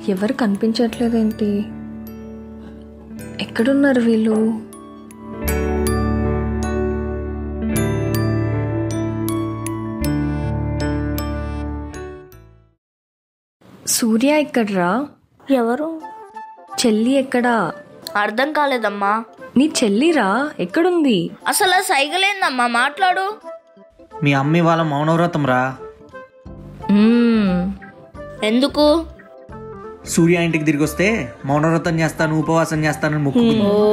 ఎవరు కనిపించట్లేదేంటి ఎక్కడున్నారు వీళ్ళు సూర్య ఎక్కడ్రా ఎవరు చెల్లి ఎక్కడా అర్థం కాలేదమ్మా నీ చెల్లిరా ఎక్కడుంది అసలు ఆ సైగలేందమ్మా మాట్లాడు మీ అమ్మ ఇవాళ మౌనవ్రతం రా మ్మ్. ఎందుకు సూర్య ఇంటికి తిరిగి వస్తే మౌనవ్రతం చేస్తాను ఉపవాసం చేస్తాను మొక్కుకుంది ఓ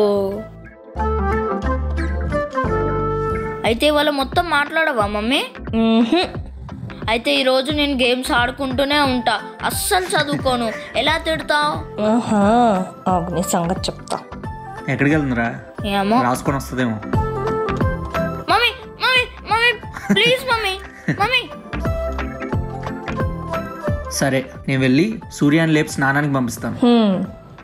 అయితే ఇవాళ మొత్తం మాట్లాడవా మమ్మీ మ్మ్హ్. అయితే ఈ రోజు నేను గేమ్స్ ఆడుకుంటూనే ఉంటా అస్సలు చదువుకోను ఎలా తిడతావు ఆహా ఆగు, నీ సంగతి చెప్తా ఎక్కడికి వెళ్తుందిరా ఏమో రాసుకొని వస్తుందేమో mummy mummy mummy please mummy mummy సరే నేను వెళ్ళి సూర్యాన్ని లేపి స్నానానికి పంపిస్తాను హ్మ్.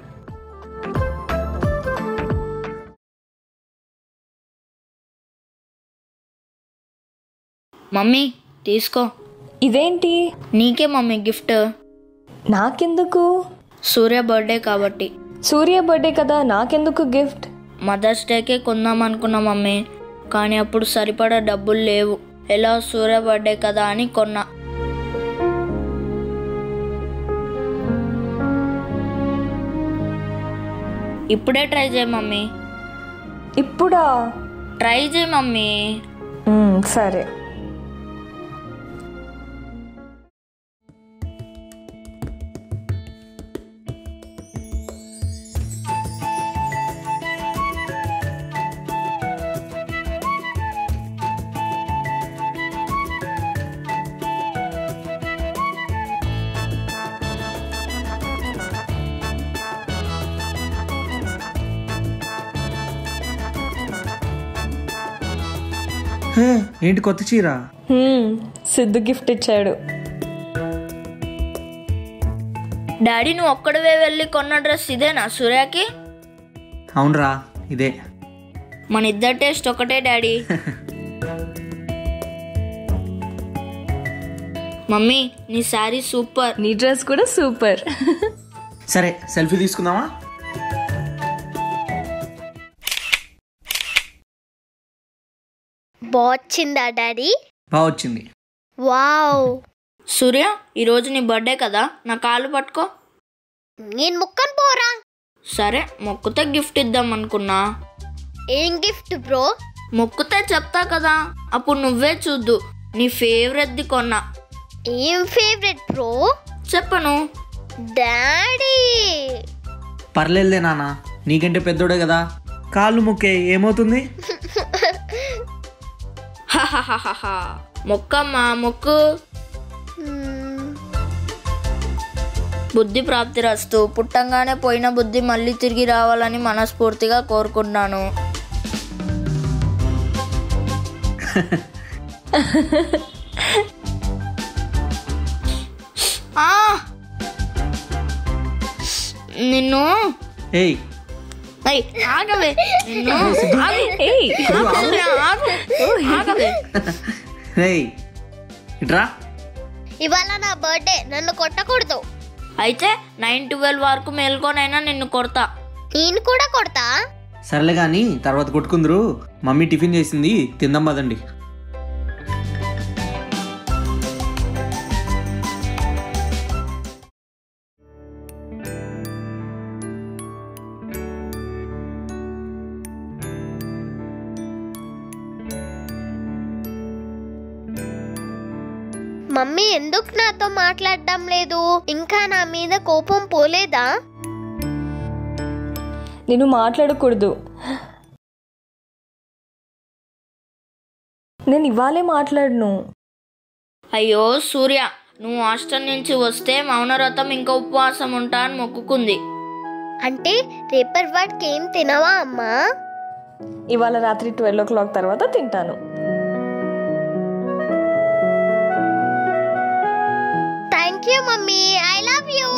మమ్మీ తీసుకో ఇదేంటి నీకే మమ్మీ గిఫ్ట్ నాకెందుకు సూర్య బర్త్డే కాబట్టి సూర్య బర్త్డే కదా నాకెందుకు గిఫ్ట్ మదర్స్ డేకే కొందాం అనుకున్నా మమ్మీ కానీ అప్పుడు సరిపడా డబ్బులు లేవు ఎలా సూర్య బర్త్డే కదా అని కొన్నా ఇప్పుడే ట్రై చేయి మమ్మీ ఇప్పుడా ట్రై చేయి మమ్మీ మ్మ్, సరే హే, ఏంటి కొత్త చీర హ్మ్, సిద్ధు గిఫ్ట్ ఇచ్చాడు డాడీ నువ్వు ఒక్కడివే వెళ్ళి కొన్న డ్రెస్ ఇదేనా సూర్యకి అవునరా ఇదే మన ఇద్దరు టేస్ట్ ఒకటే డాడీ మమ్మీ నీ శారీ సూపర్ నీ డ్రెస్ కూడా సూపర్ సరే సెల్ఫీ తీసుకుందామా బాగుందా డాడీ బాగా వచ్చింది వావ్ సూర్య ఈరోజు నీ బర్త్డే కదా నా కాలు పట్టుకో నేను ముక్కను పోరా సరే మొక్కుతే గిఫ్ట్ ఇద్దాం అనుకున్నా ఏం గిఫ్ట్ బ్రో మొక్కుతే చెప్తా కదా అప్పుడు నువ్వే చూద్దు నీ ఫేవరెట్ది కొన్నా ఏం ఫేవరెట్ బ్రో చెప్పను డాడీ పర్లేదులే నాన్న నీకంటే పెద్దోడే కదా కాళ్ళు ముక్కే ఏమవుతుంది హహహహహ. మొక్కమ్మా మొక్కు బుద్ధి ప్రాప్తి రస్తు పుట్టంగానే పోయిన బుద్ధి మళ్ళీ తిరిగి రావాలని మనస్ఫూర్తిగా కోరుకుంటున్నాను ఆ! నిన్ను ఏయ్ ఏయ్, ఆగవే నిన్ను ఆగు. ఏయ్ ఆగు, ఆగు. ఆగవే ఏయ్ ఇట్రా ఇవాళ నా బర్త్డే నన్ను కొట్టకూడదు అయితే నైన్ ట్వెల్వ్ వరకు మేల్కొనైనా నిన్ను కొడతా నేను కూడా కొడతా సర్లే కానీ తర్వాత కొట్టుకుందరు మమ్మీ టిఫిన్ చేసింది తిందాం పదండి మమ్మీ ఎందుకు నాతో మాట్లాడడం లేదు ఇంకా నా మీద కోపం పోలేదా నేను మాట్లాడకూడదు నేను ఇవాళే మాట్లాడను అయ్యో సూర్య నువ్వు హాస్టల్ నుంచి వస్తే మౌనవ్రతం ఇంకా ఉపవాసం ఉంటా అని మొక్కుకుంది అంటే రేపటి వాడికి ఏం తినవా అమ్మా ఇవాళ రాత్రి ట్వెల్వ్ ఓ క్లాక్ తర్వాత తింటాను thank you mummy I love you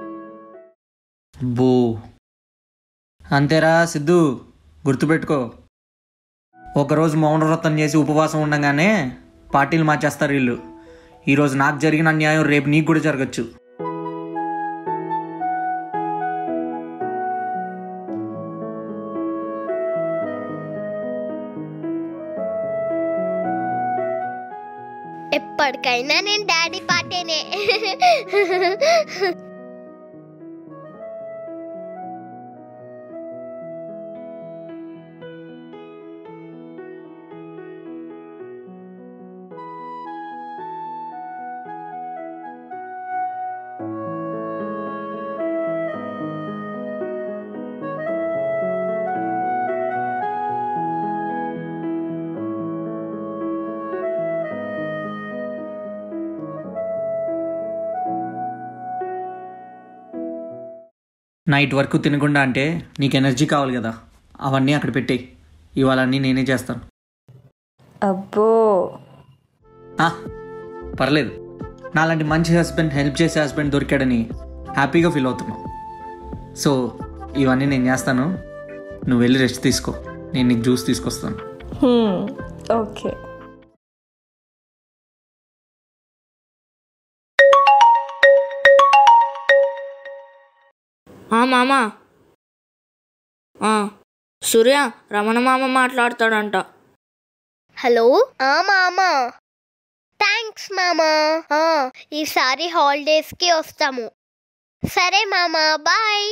బో అంతేరా సిద్ధు గుర్తుపెట్టుకో ఒకరోజు మౌన వ్రతం చేసి ఉపవాసం ఉండగానే పార్టీలు మార్చేస్తారు వీళ్ళు ఈరోజు నాకు జరిగిన అన్యాయం రేపు నీకు కూడా జరగచ్చు ఎప్పటికైనా నేను డాడీ పాటేనే నైట్ వరకు తినకుండా అంటే నీకు ఎనర్జీ కావాలి కదా అవన్నీ అక్కడ పెట్టేయి ఇవాళ అన్నీ నేనే చేస్తాను అబ్బో ఆ, పర్లేదు నాలాంటి మంచి హస్బెండ్ హెల్ప్ చేసే హస్బెండ్ దొరికాడని హ్యాపీగా ఫీల్ అవుతున్నావు సో ఇవన్నీ నేను చేస్తాను నువ్వు వెళ్ళి రెస్ట్ తీసుకో నేను నీకు జ్యూస్ తీసుకొస్తాను హ్మ్, ఓకే ఆ మామ ఆ, సూర్య రమణ మామ మాట్లాడతాడంట హలో ఆ మామా థ్యాంక్స్ మామా ఆ, ఈసారి హాలిడేస్కి వస్తాము సరే మామా బాయ్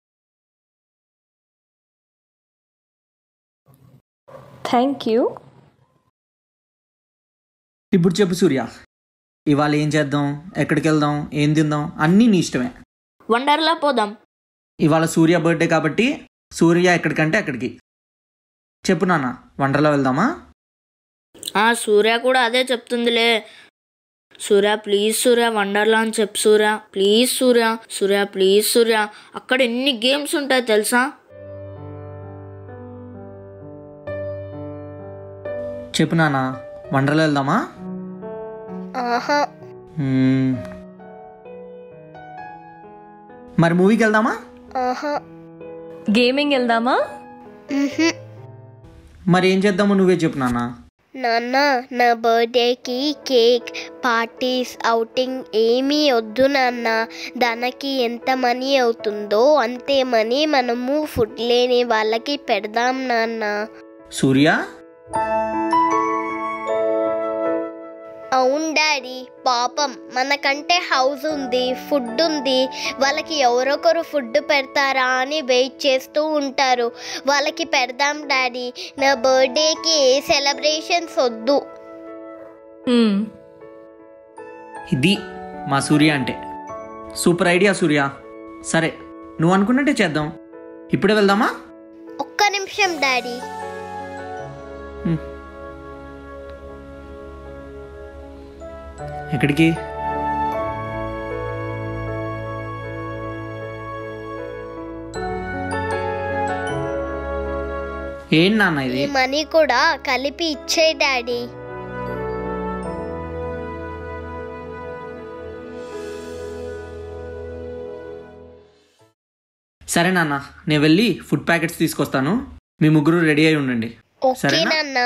థ్యాంక్ యూ ఇప్పుడు చెప్పు సూర్య ఇవాళ ఏం చేద్దాం ఎక్కడికి వెళ్దాం ఏం తిందాం అన్నీ నీ ఇష్టమే వండర్లా పోదాం ఇవాళ సూర్య బర్త్డే కాబట్టి సూర్య ఎక్కడికంటే అక్కడికి చెప్పు నాన్న వండర్లో వెళ్దామా ఆ సూర్య కూడా అదే చెప్తుందిలే సూర్య ప్లీజ్ సూర్య వండర్లా అని చెప్పు సూర్య ప్లీజ్ సూర్య సూర్య ప్లీజ్ సూర్య అక్కడ ఎన్ని గేమ్స్ ఉంటాయి తెలుసా చెప్పు నాన్న వండర్లో వెళ్దామా ఆహా మ్మ్. మరి మూవీకి వెళ్దామా ఆహా గేమింగ్ వెళ్దామా మ్హూ. మరి ఏం చేద్దామో నువ్వే చెప్పు నాన్న నాన్న నా బర్త్డేకి కేక్ పార్టీస్ అవుటింగ్ ఏమీ వద్దు నాన్న దానికి ఎంత మనీ అవుతుందో అంతే మనీ మనము ఫుడ్ లేని వాళ్ళకి పెడదాం నాన్న సూర్య అవును డాడీ పాపం మనకంటే హౌస్ ఉంది ఫుడ్ ఉంది వాళ్ళకి ఎవరొకరు ఫుడ్ పెడతారా అని వెయిట్ చేస్తూ ఉంటారు వాళ్ళకి పెడదాం డాడీ నా బర్త్డేకి ఏ సెలబ్రేషన్స్ వద్దు హ్మ్, ఇది మా సూర్య అంటే సూపర్ ఐడియా సూర్య సరే నువ్వు అనుకున్నట్టే చేద్దాం ఇప్పుడే వెళ్దామా ఒక్క నిమిషం డాడీ హ్మ్. ఎక్కడికి ఏం నాన్న ఈ ఇది మనీ కూడా కలిపి ఇచ్చే డాడీ సరే నాన్న నేను వెళ్ళి ఫుడ్ ప్యాకెట్స్ తీసుకొస్తాను మీ ముగ్గురు రెడీ అయి ఉండండి ఓకే సరేనా? నాన్న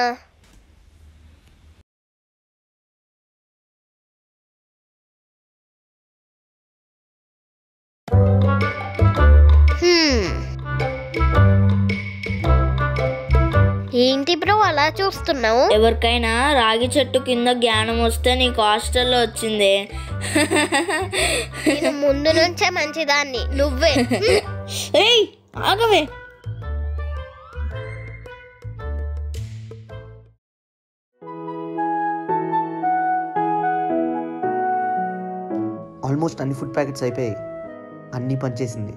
హ్మ్. ఏంటి బ్రో అలా చూస్తున్నావు ఎవరికైనా రాగి చెట్టు కింద జ్ఞానం వస్తే నీకు హాస్టల్లో వచ్చిందే నేను ముందు నుంచే మంచిదాన్ని నువ్వే హ్మ్. ఏయ్ ఆగవే ఆల్మోస్ట్ అన్ని ఫుడ్ ప్యాకెట్స్ అయిపోయాయి అన్నీ పనిచేసింది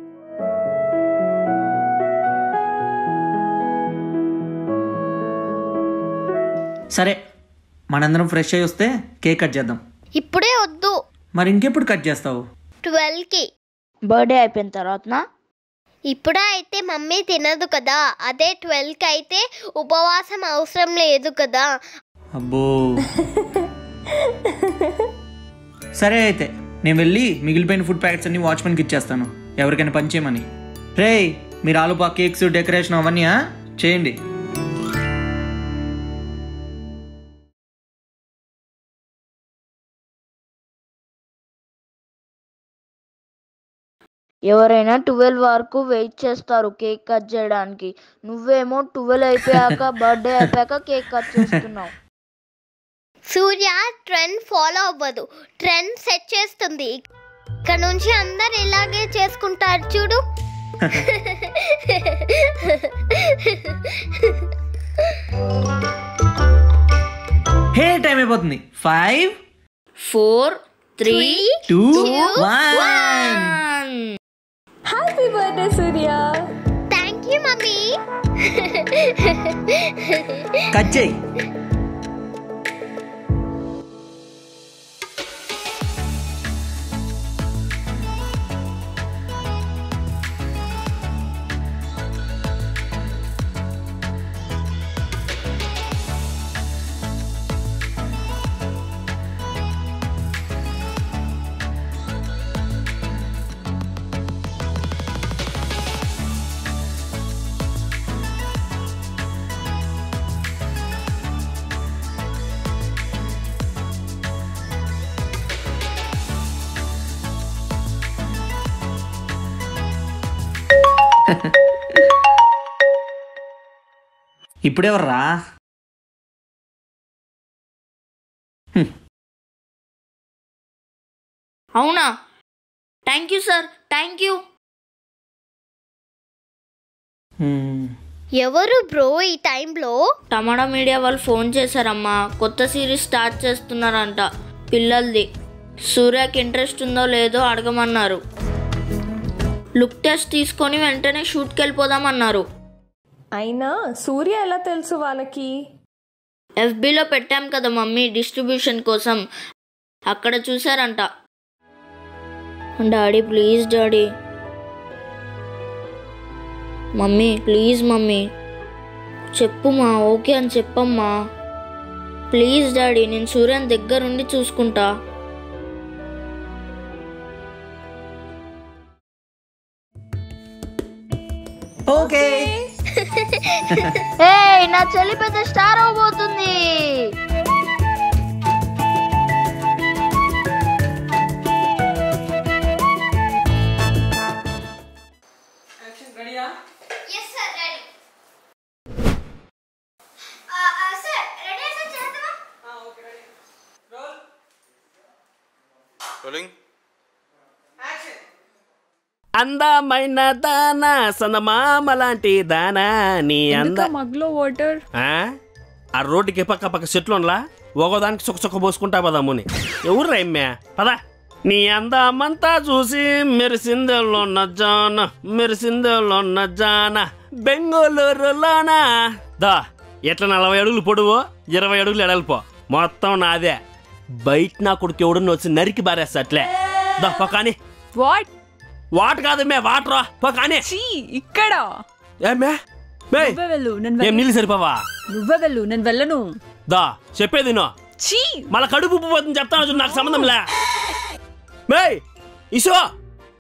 సరే మనందరం ఫ్రెష్ అయ్యి వస్తే కేక్ కట్ చేద్దాం ఇప్పుడే వద్దు మరి ఇంకెప్పుడు కట్ చేస్తావు ట్వెల్వ్ కి బర్త్డే అయిపోయిన తర్వాత ఇప్పుడే అయితే మమ్మీ తినదు కదా అదే ట్వెల్వ్ కి అయితే ఉపవాసం అవసరం లేదు కదా అబ్బో సరే అయితే నేను వెళ్ళి మిగిలిపోయిన ఫుడ్ ప్యాకెట్స్ అన్ని వాచ్మెన్కి ఇచ్చేస్తాను ఎవరికైనా పని చేయమని రే మీరు ఆలుపా కేక్స్ డెకరేషన్ అవన్నీ ఆ? చేయండి ఎవరైనా ట్వెల్వ్ వరకు వెయిట్ చేస్తారు కేక్ కట్ చేయడానికి నువ్వేమో ట్వెల్వ్ అయిపోయాక బర్త్డే అయిపోయాక కేక్ కట్ చేస్తున్నావు సూర్య ట్రెండ్ ఫాలో అవ్వదు ట్రెండ్ సెట్ చేస్తుంది ఇక్కడ నుంచి అందరు ఇలాగే చేసుకుంటారు చూడు హే టైం అయిపోతుంది five four three two two, one happy birthday Surya thank you mummy cut చేయి ఇప్పుడెవర్రా అవునా thank you sir thank you hmm. ఎవరు బ్రో ఈ టైంలో టమాటా మీడియా వాళ్ళు ఫోన్ చేశారమ్మా కొత్త సిరీస్ స్టార్ట్ చేస్తున్నారంట పిల్లలది సూర్యకి ఇంట్రెస్ట్ ఉందో లేదో అడగమన్నారు లుక్ టెస్ట్ తీసుకొని వెంటనే షూట్కి వెళ్ళిపోదామన్నారు అయినా సూర్య ఎలా తెలుసు వాళ్ళకి ఎఫ్బీలో పెట్టాం కదా మమ్మీ డిస్ట్రిబ్యూషన్ కోసం అక్కడ చూసారంట daddy please daddy mummy please mummy చెప్పుమా ఓకే అని చెప్పమ్మా ప్లీజ్ డాడీ నేను సూర్యన్ దగ్గరుండి చూసుకుంటా ఓకే ఏయ్ నా చెల్లి పెద్ద స్టార్ అవబోతుంది రోలింగ్ అందమైన దానా సందమామ లాంటి దానా నీ అంద మగ్లో వాటర్ ఆ? ఆ రోడ్డుకి పక్క పక్క చెట్లు ఉండలా ఒకదానికి సుఖ సుఖ పోసుకుంటా పదాముని ఎవరు రైమ్యా పదా నీ అందమంతా చూసి మెరిసిందెల్లున్న జాన మెరిసిందెల్లున్న జాన బెంగళూరులోనా దా ఎట్లా నలభై అడుగులు పొడువు ఇరవై అడుగులు ఎడల్పో మొత్తం నాదే బయట నా కొడుకు ఎవడన్నా వచ్చి నరికి బారేస్తా అట్లే దా పకాని వాట్ వాట్ కాదు మే వాటర్ పో కానీ చీ ఇక్కడ ఏమే మే నువ్వే వెళ్ళు నేను ఏం వెళ్ళను. నీళ్ళు సరిపోవా నువ్వే వెళ్ళు నేను వెళ్ళను దా చెప్పేది నో చీ మళ్ళా కడుపు ఉబ్బిపోతుంది చెప్తాను చూడు నాకు సంబంధం లే మే ఇసో